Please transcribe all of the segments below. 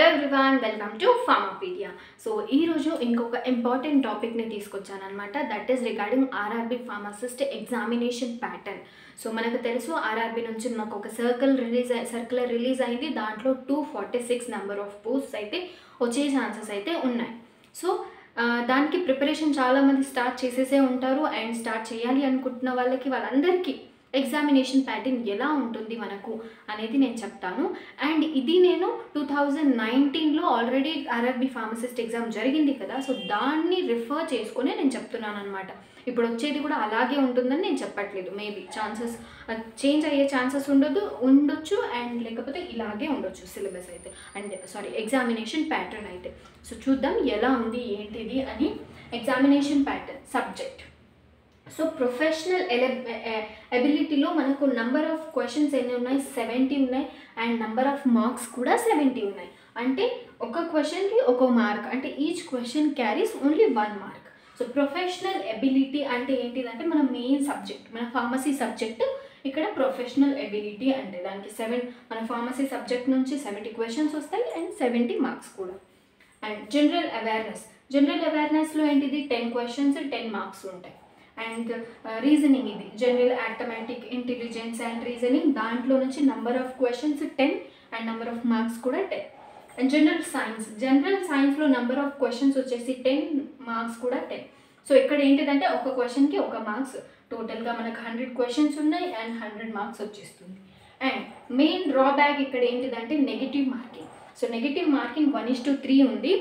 hello everyone welcome to Pharmapedia so ఈరోజు ఇంకొక important టాపిక్ని తీసుకొచ్చాను అనమాట that is regarding RRB pharmacist examination pattern so మనకు తెలుసు ఆర్ఆర్బి నుంచి మనకు ఒక సర్కిల్ రిలీజ్ సర్కులర్ రిలీజ్ అయింది దాంట్లో two forty six number of posts అయితే వచ్చే ఛాన్సెస్ అయితే ఉన్నాయి సో ఆ, దానికి ప్రిపరేషన్ చాలామంది స్టార్ట్ చేసేసే ఉంటారు అండ్ స్టార్ట్ చేయాలి అనుకుంటున్న వాళ్ళకి వాళ్ళందరికీ ఎగ్జామినేషన్ ప్యాటర్న్ ఎలా ఉంటుంది మనకు అనేది నేను చెప్తాను అండ్ ఇది నేను టూ థౌజండ్ నైన్టీన్లో ఆల్రెడీ ఆర్ఆర్బి ఫార్మసిస్ట్ ఎగ్జామ్ జరిగింది కదా సో దాన్ని రిఫర్ చేసుకొని నేను చెప్తున్నాను అనమాట ఇప్పుడు వచ్చేది కూడా అలాగే ఉంటుందని నేను చెప్పట్లేదు మేబీ ఛాన్సెస్ చేంజ్ అయ్యే ఛాన్సెస్ ఉండదు ఉండొచ్చు అండ్ లేకపోతే ఇలాగే ఉండొచ్చు సిలబస్ అయితే అండ్ సారీ ఎగ్జామినేషన్ ప్యాటర్న్ అయితే సో చూద్దాం ఎలా ఉంది ఏంటిది అని examination pattern subject so professional ఎబిలిటీలో మనకు నంబర్ ఆఫ్ క్వశ్చన్స్ ఎన్ని ఉన్నాయి సెవెంటీ ఉన్నాయి అండ్ నంబర్ ఆఫ్ మార్క్స్ కూడా సెవెంటీ ఉన్నాయి అంటే ఒక క్వశ్చన్కి ఒక మార్క్ అంటే each question carries only one mark so professional ability అంటే ఏంటిదంటే మన మెయిన్ సబ్జెక్ట్ మన ఫార్మసీ సబ్జెక్ట్ ఇక్కడ ప్రొఫెషనల్ ఎబిలిటీ అంటే దానికి సెవెన్ మన ఫార్మసీ సబ్జెక్ట్ నుంచి సెవెంటీ క్వశ్చన్స్ వస్తాయి అండ్ సెవెంటీ మార్క్స్ కూడా అండ్ జనరల్ అవేర్నెస్ జనరల్ అవేర్నెస్లో ఏంటిది టెన్ క్వశ్చన్స్ టెన్ మార్క్స్ ఉంటాయి అండ్ రీజనింగ్ ఇది general automatic intelligence and reasoning దాంట్లో నుంచి number of questions ten and number of marks కూడా ten and general science general సైన్స్లో number of questions వచ్చేసి ten marks కూడా టెన్ సో ఇక్కడ ఏంటిదంటే ఒక క్వశ్చన్కి ఒక మార్క్స్ టోటల్గా మనకు హండ్రెడ్ క్వశ్చన్స్ ఉన్నాయి అండ్ హండ్రెడ్ మార్క్స్ వచ్చేస్తుంది అండ్ మెయిన్ డ్రాబ్యాక్ ఇక్కడ ఏంటిదంటే negative marking so negative marking one is to three ఉంది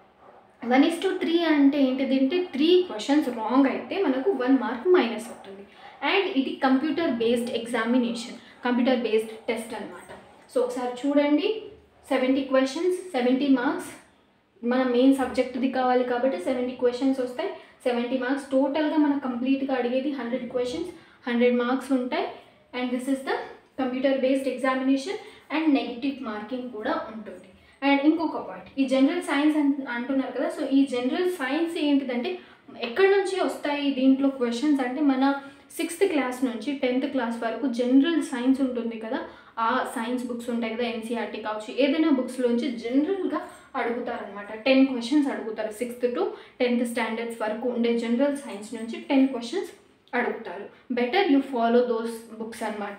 వన్ ఇస్ టు త్రీ అంటే ఏంటిది అంటే త్రీ క్వశ్చన్స్ రాంగ్ అయితే మనకు వన్ మార్క్ మైనస్ అవుతుంది అండ్ ఇది computer based examination computer based test అనమాట సో ఒకసారి చూడండి సెవెంటీ క్వశ్చన్స్ సెవెంటీ మార్క్స్ మన మెయిన్ సబ్జెక్ట్ది కావాలి కాబట్టి సెవెంటీ క్వశ్చన్స్ వస్తాయి సెవెంటీ మార్క్స్ టోటల్గా మనం కంప్లీట్గా అడిగేది హండ్రెడ్ క్వశ్చన్స్ హండ్రెడ్ మార్క్స్ ఉంటాయి and this is the computer based examination and negative marking కూడా ఉంటుంది అండ్ ఇంకొక పాయింట్ ఈ జనరల్ సైన్స్ అంటున్నారు కదా సో ఈ జనరల్ సైన్స్ ఏంటిదంటే ఎక్కడి నుంచి వస్తాయి దీంట్లో క్వశ్చన్స్ అంటే మన సిక్స్త్ క్లాస్ నుంచి టెన్త్ క్లాస్ వరకు జనరల్ సైన్స్ ఉంటుంది కదా ఆ సైన్స్ బుక్స్ ఉంటాయి కదా ఎన్సీఆర్టీ కావచ్చు ఏదైనా బుక్స్లోంచి జనరల్గా అడుగుతారనమాట టెన్ క్వశ్చన్స్ అడుగుతారు సిక్స్త్ టు టెన్త్ స్టాండర్డ్స్ వరకు ఉండే జనరల్ సైన్స్ నుంచి టెన్ క్వశ్చన్స్ అడుగుతారు better you follow those books అనమాట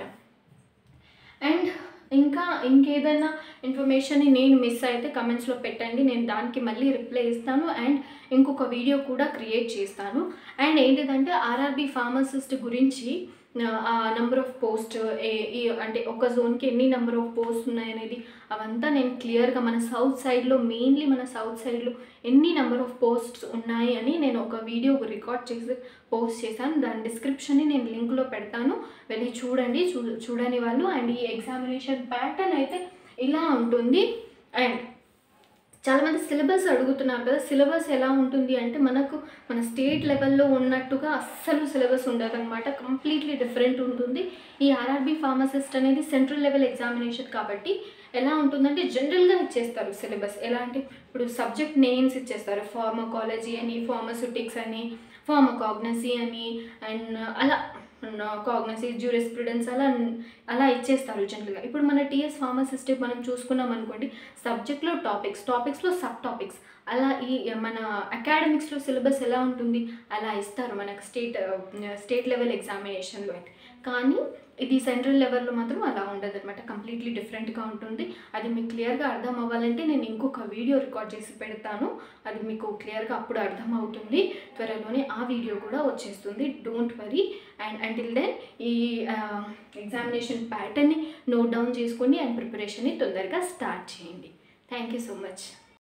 అండ్ ఇంకా ఇంకేదైనా ఇన్ఫర్మేషన్ని నేను మిస్ అయితే కమెంట్స్లో పెట్టండి నేను దానికి మళ్ళీ రిప్లై ఇస్తాను అండ్ ఇంకొక వీడియో కూడా క్రియేట్ చేస్తాను అండ్ ఏంటిదంటే ఆర్ఆర్బి ఫార్మసిస్ట్ గురించి ఆ నెంబర్ ఆఫ్ పోస్ట్ అంటే ఒక జోన్కి ఎన్ని నెంబర్ ఆఫ్ పోస్ట్ ఉన్నాయనేది అవంతా నేను క్లియర్గా మన సౌత్ సైడ్లో మెయిన్లీ మన సౌత్ సైడ్లో ఎన్ని నెంబర్ ఆఫ్ పోస్ట్స్ ఉన్నాయి అని నేను ఒక వీడియో రికార్డ్ చేసి పోస్ట్ చేశాను దాని డిస్క్రిప్షన్ని నేను లింక్లో పెడతాను వెళ్ళి చూడండి చూ చూడని వాళ్ళు అండ్ ఈ ఎగ్జామినేషన్ ప్యాటర్న్ అయితే ఇలా ఉంటుంది అండ్ చాలామంది సిలబస్ అడుగుతున్నారు కదా సిలబస్ ఎలా ఉంటుంది అంటే మనకు మన స్టేట్ లెవెల్లో ఉన్నట్టుగా అస్సలు సిలబస్ ఉండదు అనమాట కంప్లీట్లీ డిఫరెంట్ ఉంటుంది ఈ ఆర్ఆర్బి ఫార్మసిస్ట్ అనేది సెంట్రల్ లెవెల్ ఎగ్జామినేషన్ కాబట్టి ఎలా ఉంటుందంటే జనరల్గా ఇచ్చేస్తారు సిలబస్ ఎలా అంటే ఇప్పుడు సబ్జెక్ట్ నేమ్స్ ఇచ్చేస్తారు ఫార్మకాలజీ అని ఫార్మస్యూటిక్స్ అని ఫార్మకాగ్నసీ అని అండ్ అలా కాగ్నసీ జ్యూరిస్ప్రుడెన్స్ అలా అలా ఇచ్చేస్తారు జనరల్గా ఇప్పుడు మన టీఎస్ ఫార్మసిస్ట్ మనం చూసుకున్నాం అనుకోండి సబ్జెక్ట్లో టాపిక్స్ టాపిక్స్లో సబ్ టాపిక్స్ అలా ఈ మన అకాడమిక్స్లో సిలబస్ ఎలా ఉంటుంది అలా ఇస్తారు మనకు స్టేట్ స్టేట్ లెవెల్ ఎగ్జామినేషన్లో అయితే కానీ ఇది సెంట్రల్ లెవెల్లో మాత్రం అలా ఉండదు అనమాట కంప్లీట్లీ డిఫరెంట్గా ఉంటుంది అది మీకు క్లియర్గా అర్థం అవ్వాలంటే నేను ఇంకొక వీడియో రికార్డ్ చేసి పెడతాను అది మీకు క్లియర్గా అప్పుడు అర్థం అవుతుంది త్వరలోనే ఆ వీడియో కూడా వచ్చేస్తుంది don't worry and until then ఈ ఎగ్జామినేషన్ ప్యాటర్న్ని నోట్ డౌన్ చేసుకొని అండ్ ప్రిపరేషన్ని తొందరగా స్టార్ట్ చేయండి థ్యాంక్ యూ సో మచ్